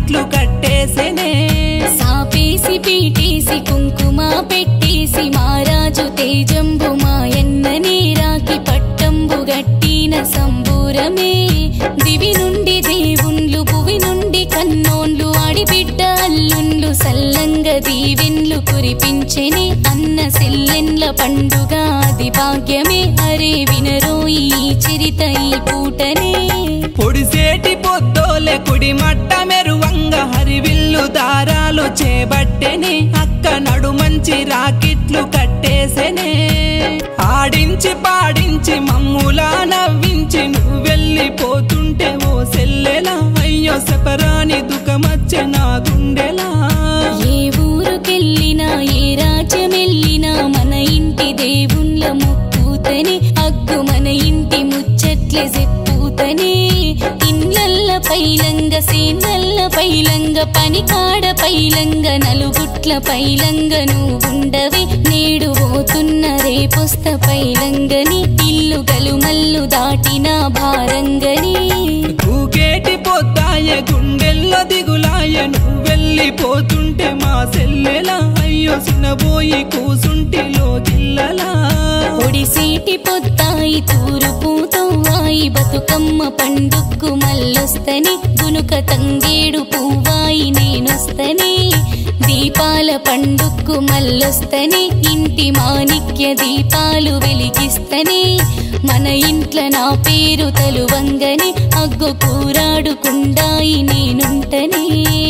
రాకిట్లు కట్టేసెనే సాపేసి పీటేసి కుంకుమ పెట్టేసి మారాజు తేజంబు మాయన్ననే రాకి పట్టంబు గట్టిన సంబూరమే దివి నుండి దేవుండ్లు భువి నుండి కన్నోన్లు ఆడిబిడ్డ అల్లుండ్లు సల్లంగ దీవెన్లు కురిపించెనే అన్న సెల్లెన్ల పండుగ అది భాగ్యమే అరే వినరోయి ఈ చరిత ఈ పూటనే పొడిసేటి పొద్దోలే కుడి మట్ట మెరువంగ హరివిల్లు దారాలు చేబట్టెనే అక్క నడు మంచి రాకిట్లు కట్టేసెనే ఆడించి పాడించి మమ్ములా నవ్వించి నువ్వు వెళ్ళిపోతుంటే ఓ సెల్లెలా అయ్యో సెపరాని దుఃఖమచ్చే నా గుండెలా ఏ ఊరుకెళ్ళినా ఏ రాజ్యమెళ్ళినా మన ఇంటి దేవుళ్ళ మొక్కుతని అగ్గు మన ఇంటి ముచ్చట్లే చెప్పుతని ఇళ్ళల్ల పైలంగ సేనల్ల పైలంగ పనికాడ పైలంగ నలుగుట్ల పైలంగ నువ్వుండవి నేడు పోతున్న రేపొస్త పైలంగని ఇల్లు గలుమల్లు దాటిన భారంగని కూకేటి పొద్దాయ గుండెల్లో దిగులాయ నువ్వు వెళ్ళిపోతుంటే మా సెల్లెలా అయ్యో సినబోయి కూసుంటిలో గిల్లలా ఒడిసేటి పొత్తాయి తూరుపు తవ్వాయి బతుకమ్మ పండుక్కు మల్లొస్తని గునుక తంగేడు పువ్వాయి నేనొస్తని దీపాల పండుక్కు మల్లొస్తని ఇంటి మాణిక్య దీపాలు వెలిగిస్తని మన ఇంట్ల నా పేరు తలువంగని అగ్గు కూరాడుకుండాయి నేనుంటనే